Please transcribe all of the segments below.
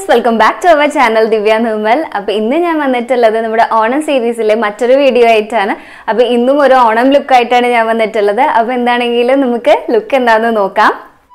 welcome back to our channel Divya Nirmal അപ്പൊ ഇന്ന് ഞാൻ വന്നിട്ടുള്ളത് നമ്മുടെ ഓണം സീരീസിലെ മറ്റൊരു വീഡിയോ ആയിട്ടാണ് അപ്പൊ ഇന്നും ഒരു ഓണം ലുക്ക് ആയിട്ടാണ് ഞാൻ വന്നിട്ടുള്ളത് അപ്പൊ എന്താണെങ്കിലും നമുക്ക് ലുക്ക് എന്താണെന്ന് നോക്കാം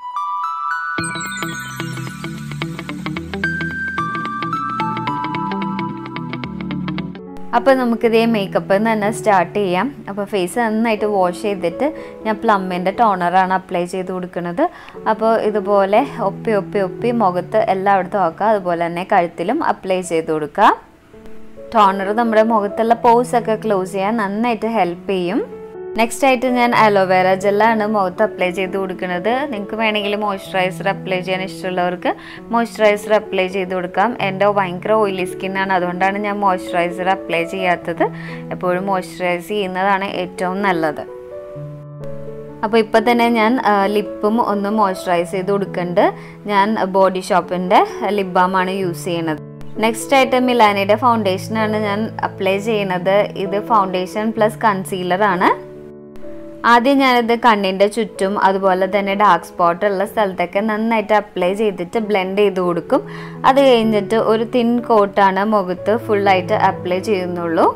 അപ്പോൾ നമുക്കിതേ മേക്കപ്പ് തന്നെ സ്റ്റാർട്ട് ചെയ്യാം അപ്പോൾ ഫേസ് നന്നായിട്ട് വാഷ് ചെയ്തിട്ട് ഞാൻ പ്ലമ്മിൻ്റെ ടോണറാണ് അപ്ലൈ ചെയ്ത് കൊടുക്കുന്നത് അപ്പോൾ ഇതുപോലെ ഒപ്പി ഒപ്പി ഒപ്പി മുഖത്ത് എല്ലായിടത്തും ആക്കുക അതുപോലെ തന്നെ കഴുത്തിലും അപ്ലൈ ചെയ്ത് കൊടുക്കുക ടോണർ നമ്മുടെ മുഖത്തുള്ള പോസ് ഒക്കെ ക്ലോസ് ചെയ്യാൻ നന്നായിട്ട് ഹെൽപ്പ് ചെയ്യും നെക്സ്റ്റ് ആയിട്ട് ഞാൻ അലോവേര ജെല്ലാണ് മുഖത്ത് അപ്ലൈ ചെയ്ത് കൊടുക്കുന്നത് നിങ്ങൾക്ക് വേണമെങ്കിൽ മോയ്സ്ചറൈസർ അപ്ലൈ ചെയ്യാൻ ഇഷ്ടമുള്ളവർക്ക് മോയ്സ്ചറൈസർ അപ്ലൈ ചെയ്ത് കൊടുക്കാം എൻ്റെ ഭയങ്കര ഓയിലി സ്കിന്നാണ് അതുകൊണ്ടാണ് ഞാൻ മോയ്സ്ചറൈസർ അപ്ലൈ ചെയ്യാത്തത് എപ്പോഴും മോയ്സ്ചറൈസ് ചെയ്യുന്നതാണ് ഏറ്റവും നല്ലത് അപ്പോൾ ഇപ്പോൾ തന്നെ ഞാൻ ലിപ്പും ഒന്ന് മോയ്സ്ചറൈസ് ചെയ്ത് കൊടുക്കുന്നുണ്ട് ഞാൻ ബോഡി ഷോപ്പിൻ്റെ ലിപ് ബാമാണ് യൂസ് ചെയ്യുന്നത് നെക്സ്റ്റ് ആയിട്ട് മിലാനയുടെ ഫൗണ്ടേഷനാണ് ഞാൻ അപ്ലൈ ചെയ്യുന്നത് ഇത് ഫൗണ്ടേഷൻ പ്ലസ് കൺസീലർ ആണ് ആദ്യം ഞാനിത് കണ്ണിൻ്റെ ചുറ്റും അതുപോലെ തന്നെ ഡാർക്ക് സ്പോട്ട് ഉള്ള സ്ഥലത്തൊക്കെ നന്നായിട്ട് അപ്ലൈ ചെയ്തിട്ട് ബ്ലെൻഡ് ചെയ്ത് കൊടുക്കും അത് കഴിഞ്ഞിട്ട് ഒരു തിൻ കോട്ടാണ് മുഖത്ത് ഫുള്ളായിട്ട് അപ്ലൈ ചെയ്യുന്നുള്ളൂ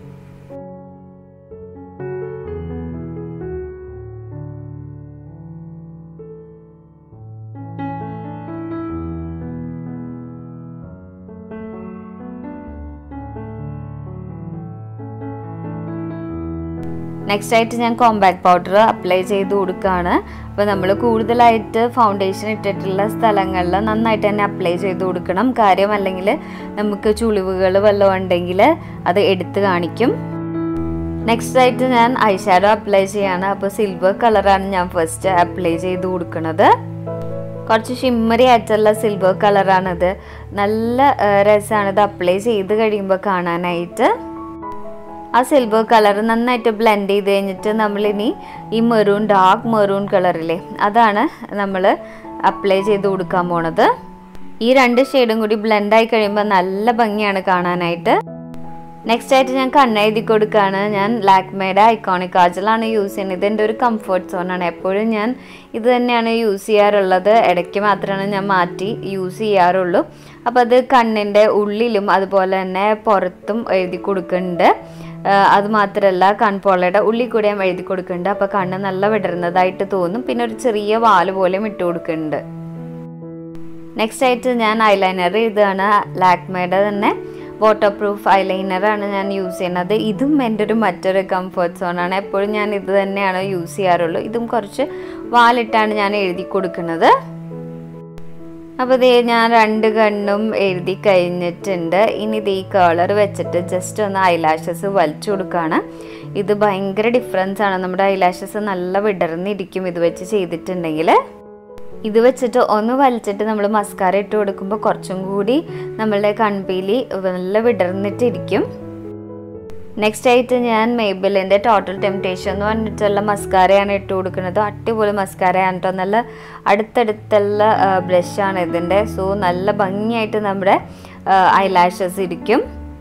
നെക്സ്റ്റ് ആയിട്ട് ഞാൻ കോമ്പാക്ട് പൗഡർ അപ്ലൈ ചെയ്ത് കൊടുക്കുകയാണ് അപ്പോൾ നമ്മൾ കൂടുതലായിട്ട് ഫൗണ്ടേഷൻ ഇട്ടിട്ടുള്ള സ്ഥലങ്ങളിൽ നന്നായിട്ട് തന്നെ അപ്ലൈ ചെയ്ത് കൊടുക്കണം കാര്യം അല്ലെങ്കിൽ നമുക്ക് ചുളിവുകൾ വല്ലതും ഉണ്ടെങ്കിൽ അത് എടുത്ത് കാണിക്കും നെക്സ്റ്റ് ആയിട്ട് ഞാൻ ഐ ഷാഡോ അപ്ലൈ ചെയ്യാണ് അപ്പോൾ സിൽവർ കളറാണ് ഞാൻ ഫസ്റ്റ് അപ്ലൈ ചെയ്ത് കൊടുക്കുന്നത് കുറച്ച് ഷിമ്മറി ആയിട്ടുള്ള സിൽവർ കളറാണിത് നല്ല രസമാണ് ഇത് അപ്ലൈ ചെയ്ത് കഴിയുമ്പോൾ കാണാനായിട്ട് ആ സിൽവർ കളർ നന്നായിട്ട് ബ്ലെൻഡ് ചെയ്ത് കഴിഞ്ഞിട്ട് നമ്മളിനി ഈ മെറൂൺ ഡാർക്ക് മെറൂൺ കളറില്ലേ അതാണ് നമ്മൾ അപ്ലൈ ചെയ്ത് കൊടുക്കാൻ പോണത് ഈ രണ്ട് ഷെയ്ഡും കൂടി ബ്ലെൻഡ് ആയി കഴിയുമ്പോൾ നല്ല ഭംഗിയാണ് കാണാനായിട്ട് നെക്സ്റ്റ് ആയിട്ട് ഞാൻ കണ്ണെഴുതി കൊടുക്കുകയാണ് ഞാൻ ലാക്മേയുടെ ഐക്കോണിക് കാജലാണ് യൂസ് ചെയ്യുന്നത് ഇതെൻ്റെ ഒരു കംഫർട്ട് സോണാണ് എപ്പോഴും ഞാൻ ഇത് തന്നെയാണ് യൂസ് ചെയ്യാറുള്ളത് ഇടയ്ക്ക് മാത്രമാണ് ഞാൻ മാറ്റി യൂസ് ചെയ്യാറുള്ളൂ അപ്പോൾ അത് കണ്ണിൻ്റെ ഉള്ളിലും അതുപോലെ തന്നെ പുറത്തും എഴുതി കൊടുക്കുന്നുണ്ട് അത് മാത്രമല്ല കൺപോളയുടെ ഉള്ളിൽ കൂടി ഞാൻ എഴുതി കൊടുക്കുന്നുണ്ട് അപ്പോൾ കണ്ണ് നല്ല വിടരുന്നതായിട്ട് തോന്നും പിന്നെ ഒരു ചെറിയ വാല് പോലെയും ഇട്ട് കൊടുക്കുന്നുണ്ട് നെക്സ്റ്റ് ആയിട്ട് ഞാൻ ഐലൈനർ ഇതാണ് ലാക്മേയുടെ തന്നെ വാട്ടർ പ്രൂഫ് ഐലൈനറാണ് ഞാൻ യൂസ് ചെയ്യുന്നത് ഇതും എൻ്റെ ഒരു മറ്റൊരു കംഫർട്ട് സോണാണ് എപ്പോഴും ഞാൻ ഇത് തന്നെയാണ് യൂസ് ചെയ്യാറുള്ളൂ ഇതും കുറച്ച് വാലിട്ടാണ് ഞാൻ എഴുതി കൊടുക്കുന്നത് അപ്പോൾ ഇതേ ഞാൻ രണ്ട് കണ്ണും എഴുതി കഴിഞ്ഞിട്ടുണ്ട് ഇനി ഇത് ഈ കളർ വെച്ചിട്ട് ജസ്റ്റ് ഒന്ന് ഐലാഷസ് വലിച്ചു കൊടുക്കുകയാണ് ഇത് ഭയങ്കര ഡിഫറൻസ് ആണ് നമ്മുടെ ഐലാഷസ് നല്ല വിടർന്നിരിക്കും ഇത് വെച്ച് ചെയ്തിട്ടുണ്ടെങ്കിൽ ഇത് വെച്ചിട്ട് ഒന്ന് വലിച്ചിട്ട് നമ്മൾ മസ്കാര ഇട്ട് കൊടുക്കുമ്പോൾ കുറച്ചും കൂടി നമ്മളുടെ കൺപീലി നല്ല വിടർന്നിട്ടിരിക്കും നെക്സ്റ്റ് ആയിട്ട് ഞാൻ മേബിലിൻ്റെ ടോട്ടൽ ടെംപ്റ്റേഷൻ എന്ന് പറഞ്ഞിട്ടുള്ള മസ്കാരയാണ് ഇട്ട് കൊടുക്കുന്നത് അടിപൊളി മസ്കാരയാണ് കേട്ടോ നല്ല അടുത്തടുത്തുള്ള ബ്രഷാണ് ഇതിൻ്റെ സോ നല്ല ഭംഗിയായിട്ട് നമ്മുടെ ഐലാഷസ് ഇരിക്കും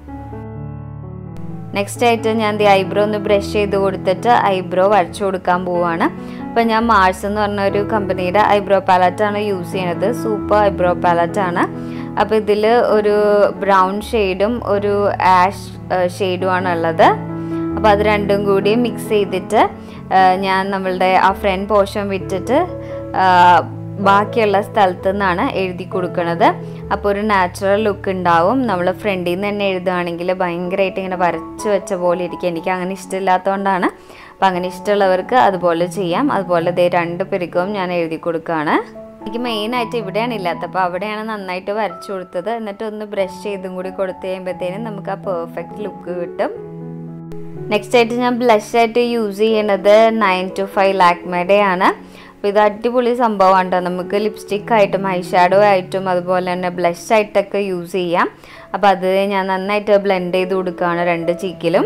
നെക്സ്റ്റ് ആയിട്ട് ഞാൻ ദി ഐബ്രോ ഒന്ന് ബ്രഷ് ചെയ്ത് കൊടുത്തിട്ട് ഐബ്രോ വരച്ചു കൊടുക്കാൻ പോവുകയാണ് അപ്പം ഞാൻ മാർസ് എന്ന് പറഞ്ഞ ഒരു കമ്പനിയുടെ ഐബ്രോ പാലറ്റാണ് യൂസ് ചെയ്യുന്നത് സൂപ്പർ ഐബ്രോ പാലറ്റാണ് അപ്പോൾ ഇതിൽ ഒരു ബ്രൗൺ ഷെയ്ഡും ഒരു ആഷ് ഷെയ്ഡുമാണ് ഉള്ളത് അപ്പോൾ അത് രണ്ടും കൂടി മിക്സ് ചെയ്തിട്ട് ഞാൻ നമ്മളുടെ ആ ഫ്രണ്ട് പോർഷൻ വിട്ടിട്ട് ബാക്കിയുള്ള സ്ഥലത്തു നിന്നാണ് എഴുതി കൊടുക്കുന്നത് അപ്പോൾ ഒരു നാച്ചുറൽ ലുക്ക് ഉണ്ടാവും നമ്മൾ ഫ്രണ്ടിൽ നിന്ന് തന്നെ എഴുതുകയാണെങ്കിൽ ഭയങ്കരമായിട്ട് ഇങ്ങനെ വരച്ച് വെച്ച പോലെ ഇരിക്കും എനിക്ക് അങ്ങനെ ഇഷ്ടമില്ലാത്തതുകൊണ്ടാണ് അപ്പോൾ അങ്ങനെ ഇഷ്ടമുള്ളവർക്ക് അതുപോലെ ചെയ്യാം അതുപോലെ ഇതേ രണ്ട് പെരുക്കവും ഞാൻ എഴുതി കൊടുക്കുകയാണ് എനിക്ക് മെയിനായിട്ട് ഇവിടെയാണ് ഇല്ലാത്തത് അപ്പോൾ അവിടെയാണ് നന്നായിട്ട് വരച്ചു കൊടുത്തത് എന്നിട്ട് ഒന്ന് ബ്രഷ് ചെയ്തും കൂടി കൊടുത്തു കഴിയുമ്പോഴത്തേനും നമുക്ക് ആ പെർഫെക്റ്റ് ലുക്ക് കിട്ടും നെക്സ്റ്റ് ആയിട്ട് ഞാൻ ബ്ലഷ് ആയിട്ട് യൂസ് ചെയ്യണത് നയൻ ടു ഫൈവ് ലാക്മേയുടെ ആണ് അപ്പോൾ ഇത് അടിപൊളി സംഭവമാണ് കേട്ടോ നമുക്ക് ലിപ്സ്റ്റിക് ആയിട്ടും ഐ ഷാഡോ ആയിട്ടും അതുപോലെ തന്നെ ബ്ലഷ് ആയിട്ടൊക്കെ യൂസ് ചെയ്യാം അപ്പോൾ അത് ഞാൻ നന്നായിട്ട് ബ്ലെൻഡ് ചെയ്ത് കൊടുക്കുകയാണ് രണ്ട് ചീക്കിലും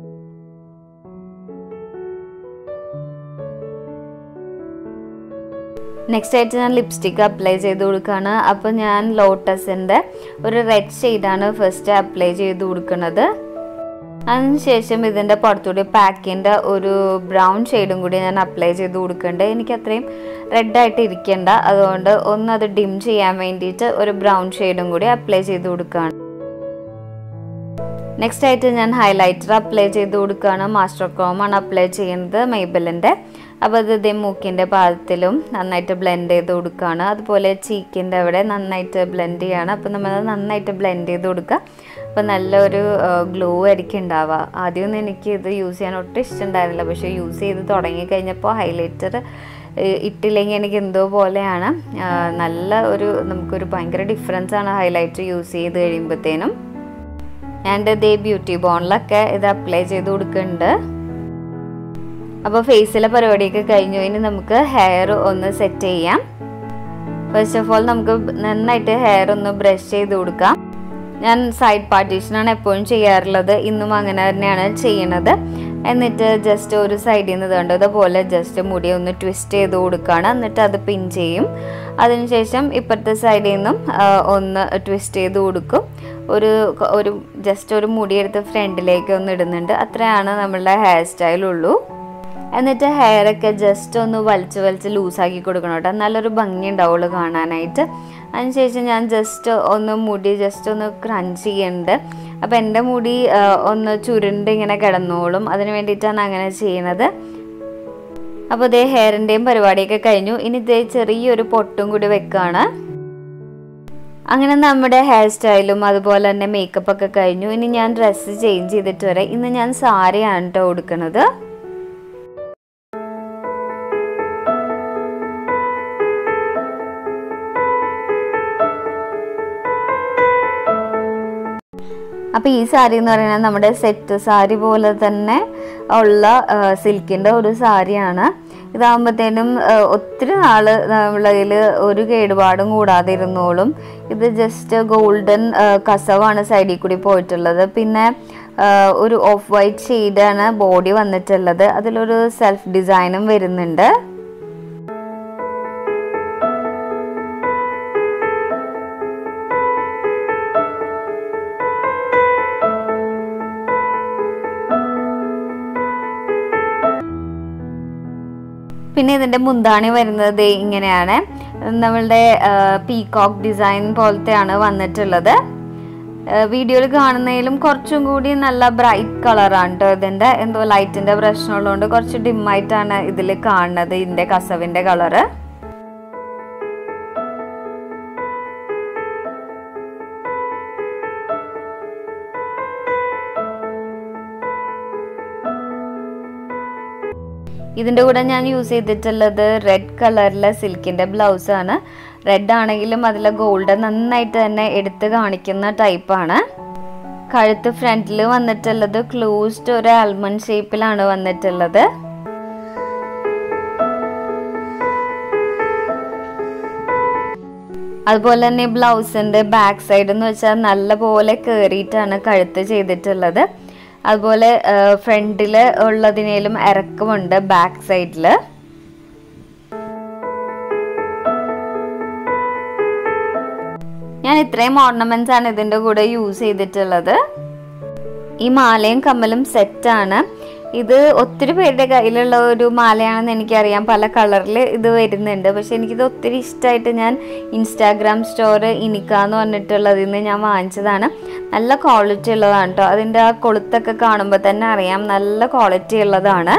നെക്സ്റ്റ് ആയിട്ട് ഞാൻ ലിപ്സ്റ്റിക്ക് അപ്ലൈ ചെയ്ത് കൊടുക്കുകയാണ് അപ്പോൾ ഞാൻ ലോട്ടസിൻ്റെ ഒരു റെഡ് ഷെയ്ഡാണ് ഫസ്റ്റ് അപ്ലൈ ചെയ്ത് കൊടുക്കുന്നത് അതിനുശേഷം ഇതിൻ്റെ പുറത്തുകൂടി പാക്കിൻ്റെ ഒരു ബ്രൗൺ ഷെയ്ഡും കൂടി ഞാൻ അപ്ലൈ ചെയ്ത് കൊടുക്കുന്നുണ്ട് എനിക്ക് അത്രയും റെഡായിട്ട് ഇരിക്കേണ്ട അതുകൊണ്ട് ഒന്ന് അത് ഡിം ചെയ്യാൻ വേണ്ടിയിട്ട് ഒരു ബ്രൗൺ ഷെയ്ഡും കൂടി അപ്ലൈ ചെയ്ത് കൊടുക്കുകയാണ് നെക്സ്റ്റ് ആയിട്ട് ഞാൻ ഹൈലൈറ്റർ അപ്ലൈ ചെയ്ത് കൊടുക്കുകയാണ് മാസ്റ്റർ ക്രോമാണ് അപ്ലൈ ചെയ്യുന്നത് മെയ്ബലിൻ്റെ അപ്പോൾ അത് ഇതേ മൂക്കിൻ്റെ പാദത്തിലും നന്നായിട്ട് ബ്ലെൻഡ് ചെയ്ത് കൊടുക്കുകയാണ് അതുപോലെ ചീക്കിൻ്റെ അവിടെ നന്നായിട്ട് ബ്ലെൻഡ് ചെയ്യാണ് അപ്പോൾ നമ്മൾ നന്നായിട്ട് ബ്ലെൻഡ് ചെയ്ത് കൊടുക്കുക അപ്പോൾ നല്ലൊരു ഗ്ലോ ആയിരിക്കും ഉണ്ടാവുക ആദ്യമൊന്നും എനിക്ക് ഇത് യൂസ് ചെയ്യാൻ ഒട്ടും ഇഷ്ടമുണ്ടായിരുന്നില്ല പക്ഷേ യൂസ് ചെയ്ത് തുടങ്ങി കഴിഞ്ഞപ്പോൾ ഹൈലൈറ്റർ ഇട്ടില്ലെങ്കിൽ എനിക്ക് എന്തോ പോലെയാണ് നല്ല ഒരു നമുക്കൊരു ഭയങ്കര ഡിഫറൻസ് ആണ് ഹൈലൈറ്റർ യൂസ് ചെയ്ത് കഴിയുമ്പോഴത്തേനും ഞാൻ ദേ ബ്യൂട്ടി ബോണിലൊക്കെ ഇത് അപ്ലൈ ചെയ്ത് കൊടുക്കുന്നുണ്ട് അപ്പോൾ ഫേസിലെ പരിപാടിയൊക്കെ കഴിഞ്ഞു ഇനി നമുക്ക് ഹെയർ ഒന്ന് സെറ്റ് ചെയ്യാം ഫസ്റ്റ് ഓഫ് ഓൾ നമുക്ക് നന്നായിട്ട് ഹെയർ ഒന്ന് ബ്രഷ് ചെയ്ത് കൊടുക്കാം ഞാൻ സൈഡ് പാർട്ടീഷനാണ് എപ്പോഴും ചെയ്യാറുള്ളത് ഇന്നും അങ്ങനെ തന്നെയാണ് ചെയ്യണത് എന്നിട്ട് ജസ്റ്റ് ഒരു സൈഡിൽ നിന്ന് കണ്ടു ഇതുപോലെ ജസ്റ്റ് മുടി ഒന്ന് ട്വിസ്റ്റ് ചെയ്ത് കൊടുക്കുകയാണ് എന്നിട്ട് അത് പിൻ ചെയ്യും അതിനുശേഷം ഇപ്പുറത്തെ സൈഡിൽ നിന്നും ഒന്ന് ട്വിസ്റ്റ് ചെയ്ത് കൊടുക്കും ഒരു ഒരു ജസ്റ്റ് ഒരു മുടിയെടുത്ത് ഫ്രണ്ടിലേക്ക് ഒന്ന് ഇടുന്നുണ്ട് അത്രയാണ് നമ്മളുടെ ഹെയർ സ്റ്റൈലുള്ളൂ എന്നിട്ട് ഹെയറൊക്കെ ജസ്റ്റ് ഒന്ന് വലിച്ച് വലിച്ച് ലൂസാക്കി കൊടുക്കണം കേട്ടോ നല്ലൊരു ഭംഗി ഉണ്ടാവുള്ളൂ കാണാനായിട്ട് അതിനുശേഷം ഞാൻ ജസ്റ്റ് ഒന്ന് മുടി ജസ്റ്റ് ഒന്ന് ക്രഞ്ച് ചെയ്യുന്നുണ്ട് അപ്പോൾ എൻ്റെ മുടി ഒന്ന് ചുരുണ്ട് ഇങ്ങനെ കിടന്നോളും അതിന് വേണ്ടിയിട്ടാണ് അങ്ങനെ ചെയ്യുന്നത് അപ്പോൾ ഇതേ ഹെയറിൻ്റെയും പരിപാടിയൊക്കെ കഴിഞ്ഞു ഇനി ഇതേ ചെറിയൊരു പൊട്ടും കൂടി വെക്കുകയാണ് അങ്ങനെ നമ്മുടെ ഹെയർ സ്റ്റൈലും അതുപോലെ തന്നെ മേക്കപ്പ് ഒക്കെ കഴിഞ്ഞു ഇനി ഞാൻ ഡ്രസ്സ് ചേഞ്ച് ചെയ്തിട്ട് വരാം ഇന്ന് ഞാൻ സാരിയാണ് കേട്ടോ കൊടുക്കുന്നത് അപ്പോൾ ഈ സാരി എന്ന് പറയുന്നത് നമ്മുടെ സെറ്റ് സാരി പോലെ തന്നെ ഉള്ള സിൽക്കിൻ്റെ ഒരു സാരിയാണ് ഇതാകുമ്പോഴത്തേനും ഒത്തിരി നാൾ നമ്മളതിൽ ഒരു കേടുപാടും കൂടാതെ ഇരുന്നോളും ഇത് ജസ്റ്റ് ഗോൾഡൻ കസവാണ് സൈഡിൽ കൂടി പോയിട്ടുള്ളത് പിന്നെ ഒരു ഓഫ് വൈറ്റ് ഷെയ്ഡാണ് ബോഡി വന്നിട്ടുള്ളത് അതിലൊരു സെൽഫ് ഡിസൈനും വരുന്നുണ്ട് പിന്നെ ഇതിൻ്റെ മുന്താണി വരുന്നത് ഇങ്ങനെയാണ് നമ്മളുടെ പീകോക്ക് ഡിസൈൻ പോലത്തെയാണ് വന്നിട്ടുള്ളത് വീഡിയോയിൽ കാണുന്നതിലും കുറച്ചും കൂടി നല്ല ബ്രൈറ്റ് കളറാണ് കേട്ടോ ഇതിൻ്റെ എന്തോ ലൈറ്റിൻ്റെ പ്രശ്നമുള്ളതുകൊണ്ട് കുറച്ച് ഡിമ്മായിട്ടാണ് ഇതിൽ കാണുന്നത് ഇതിൻ്റെ കസവിൻ്റെ കളറ് ഇതിൻ്റെ കൂടെ ഞാൻ യൂസ് ചെയ്തിട്ടുള്ളത് റെഡ് കളറിലെ സിൽക്കിൻ്റെ ബ്ലൗസാണ് റെഡ് ആണെങ്കിലും അതിലെ ഗോൾഡ് നന്നായിട്ട് തന്നെ എടുത്ത് കാണിക്കുന്ന ടൈപ്പാണ് കഴുത്ത് ഫ്രണ്ടിൽ വന്നിട്ടുള്ളത് ക്ലോസ്ഡ് ഒരു ആൽമണ്ട് ഷേപ്പിലാണ് വന്നിട്ടുള്ളത് അതുപോലെ തന്നെ ബ്ലൗസിൻ്റെ ബാക്ക് സൈഡ് എന്ന് വെച്ചാൽ നല്ല പോലെ കയറിയിട്ടാണ് കഴുത്ത് ചെയ്തിട്ടുള്ളത് അതുപോലെ ഫ്രണ്ടിൽ ഉള്ളതിനേലും ഇറക്കമുണ്ട് ബാക്ക് സൈഡിൽ ഞാൻ ഇത്രയും ഓർണമെന്റ്സ് ആണ് ഇതിൻ്റെ കൂടെ യൂസ് ചെയ്തിട്ടുള്ളത് ഈ മാലയും കമ്മലും സെറ്റാണ് ഇത് ഒത്തിരി പേരുടെ കയ്യിലുള്ള ഒരു മാലയാണെന്ന് എനിക്കറിയാം പല കളറിൽ ഇത് വരുന്നുണ്ട് പക്ഷെ എനിക്കിത് ഒത്തിരി ഇഷ്ടമായിട്ട് ഞാൻ ഇൻസ്റ്റാഗ്രാം സ്റ്റോർ ഇനിക്കാന്ന് പറഞ്ഞിട്ടുള്ളതിൽ നിന്ന് ഞാൻ വാങ്ങിച്ചതാണ് നല്ല ക്വാളിറ്റി ഉള്ളതാണ് കേട്ടോ അതിൻ്റെ ആ കൊളുത്തൊക്കെ കാണുമ്പോൾ തന്നെ അറിയാം നല്ല ക്വാളിറ്റി ഉള്ളതാണ്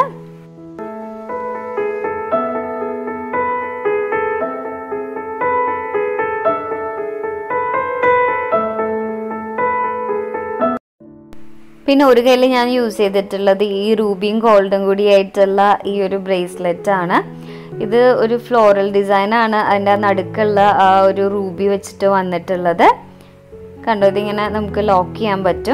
പിന്നെ ഒരു കയ്യിൽ ഞാൻ യൂസ് ചെയ്തിട്ടുള്ളത് ഈ റൂബിയും ഗോൾഡും കൂടി ആയിട്ടുള്ള ഈ ഒരു ബ്രേസ്ലെറ്റ് ആണ് ഇത് ഒരു ഫ്ലോറൽ ഡിസൈൻ ആണ് അതിൻ്റെ നടുക്കുള്ള ആ ഒരു റൂബി വെച്ചിട്ട് വന്നിട്ടുള്ളത് കണ്ടോ ഇതിങ്ങനെ നമുക്ക് ലോക്ക് ചെയ്യാൻ പറ്റും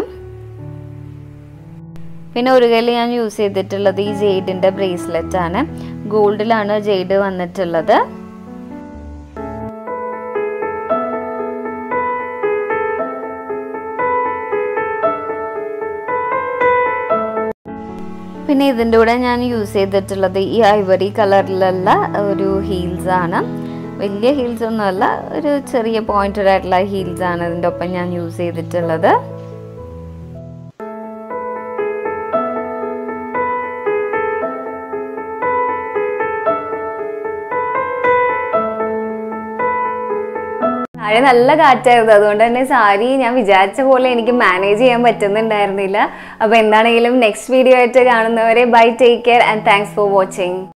പിന്നെ ഒരു കയ്യിൽ ഞാൻ യൂസ് ചെയ്തിട്ടുള്ളത് ഈ ജെയ്ഡിൻ്റെ ബ്രേസ്ലെറ്റ് ആണ് ഗോൾഡിലാണ് ജെയ്ഡ് വന്നിട്ടുള്ളത് പിന്നെ ഇതിൻ്റെ കൂടെ ഞാൻ യൂസ് ചെയ്തിട്ടുള്ളത് ഈ ഐവറി കളറിലുള്ള ഒരു ഹീൽസ് ആണ് വലിയ ഹീൽസ് ഒന്നുമല്ല ഒരു ചെറിയ പോയിന്റഡ് ആയിട്ടുള്ള ഹീൽസ് ആണ് ഇതിൻ്റെ ഒപ്പം ഞാൻ യൂസ് ചെയ്തിട്ടുള്ളത് അതിന് നല്ല കാറ്റായിരുന്നു അതുകൊണ്ട് തന്നെ സാരി ഞാൻ വിചാരിച്ച പോലെ എനിക്ക് മാനേജ് ചെയ്യാൻ പറ്റുന്നുണ്ടായിരുന്നില്ല അപ്പോൾ എന്താണെങ്കിലും നെക്സ്റ്റ് വീഡിയോ ആയിട്ട് കാണുന്നവരെ bye take care and thanks for watching